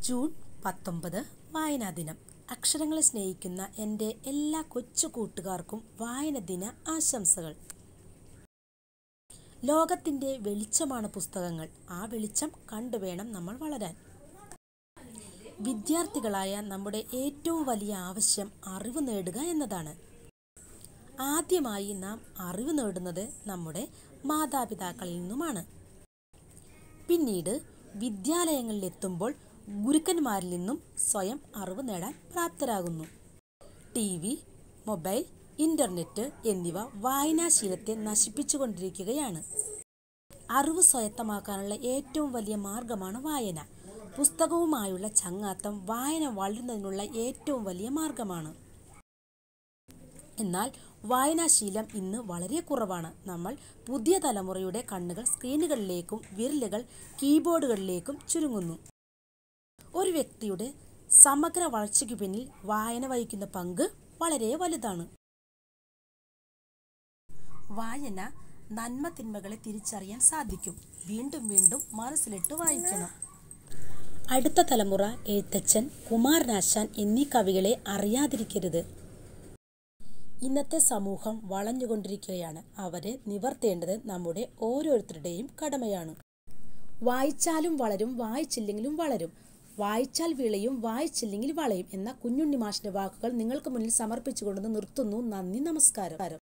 June പത്തൊമ്പത് വായനാ ദിനം അക്ഷരങ്ങളെ സ്നേഹിക്കുന്ന എൻ്റെ എല്ലാ കൊച്ചു കൂട്ടുകാർക്കും വായന ദിന ആശംസകൾ ലോകത്തിൻ്റെ വെളിച്ചമാണ് പുസ്തകങ്ങൾ ആ വെളിച്ചം കണ്ടുവേണം നമ്മൾ വളരാൻ വിദ്യാർത്ഥികളായ നമ്മുടെ ഏറ്റവും വലിയ ആവശ്യം അറിവ് നേടുക എന്നതാണ് ആദ്യമായി നാം അറിവ് നേടുന്നത് നമ്മുടെ മാതാപിതാക്കളിൽ നിന്നുമാണ് പിന്നീട് വിദ്യാലയങ്ങളിലെത്തുമ്പോൾ ഗുരുക്കന്മാരിൽ നിന്നും സ്വയം അറിവ് നേടാൻ പ്രാപ്തരാകുന്നു ടി വി മൊബൈൽ ഇൻ്റർനെറ്റ് എന്നിവ വായനാശീലത്തെ നശിപ്പിച്ചുകൊണ്ടിരിക്കുകയാണ് അറിവ് സ്വായത്തമാക്കാനുള്ള ഏറ്റവും വലിയ മാർഗമാണ് വായന പുസ്തകവുമായുള്ള ചങ്ങാത്തം വായന വളരുന്നതിനുള്ള ഏറ്റവും വലിയ മാർഗമാണ് എന്നാൽ വായനാശീലം ഇന്ന് വളരെ കുറവാണ് നമ്മൾ പുതിയ തലമുറയുടെ കണ്ണുകൾ സ്ക്രീനുകളിലേക്കും വിരലുകൾ കീബോർഡുകളിലേക്കും ചുരുങ്ങുന്നു ഒരു വ്യക്തിയുടെ സമഗ്ര വളർച്ചയ്ക്ക് പിന്നിൽ വായന വഹിക്കുന്ന പങ്ക് വളരെ വലുതാണ് വായന നന്മ തിന്മകളെ തിരിച്ചറിയാൻ സാധിക്കും വീണ്ടും വീണ്ടും മനസ്സിലിട്ട് വായിക്കണം അടുത്ത തലമുറ എഴുത്തച്ഛൻ കുമാരനാശാൻ എന്നീ കവികളെ അറിയാതിരിക്കരുത് ഇന്നത്തെ സമൂഹം വളഞ്ഞുകൊണ്ടിരിക്കുകയാണ് അവരെ നിവർത്തേണ്ടത് നമ്മുടെ ഓരോരുത്തരുടെയും കടമയാണ് വായിച്ചാലും വളരും വായിച്ചില്ലെങ്കിലും വളരും വായിച്ചാൽ വിളയും വായിച്ചില്ലെങ്കിൽ വളയും എന്ന കുഞ്ഞുണ്ണി മാഷിന്റെ വാക്കുകൾ നിങ്ങൾക്ക് മുന്നിൽ സമർപ്പിച്ചുകൊണ്ട് നിർത്തുന്നു നന്ദി നമസ്കാരം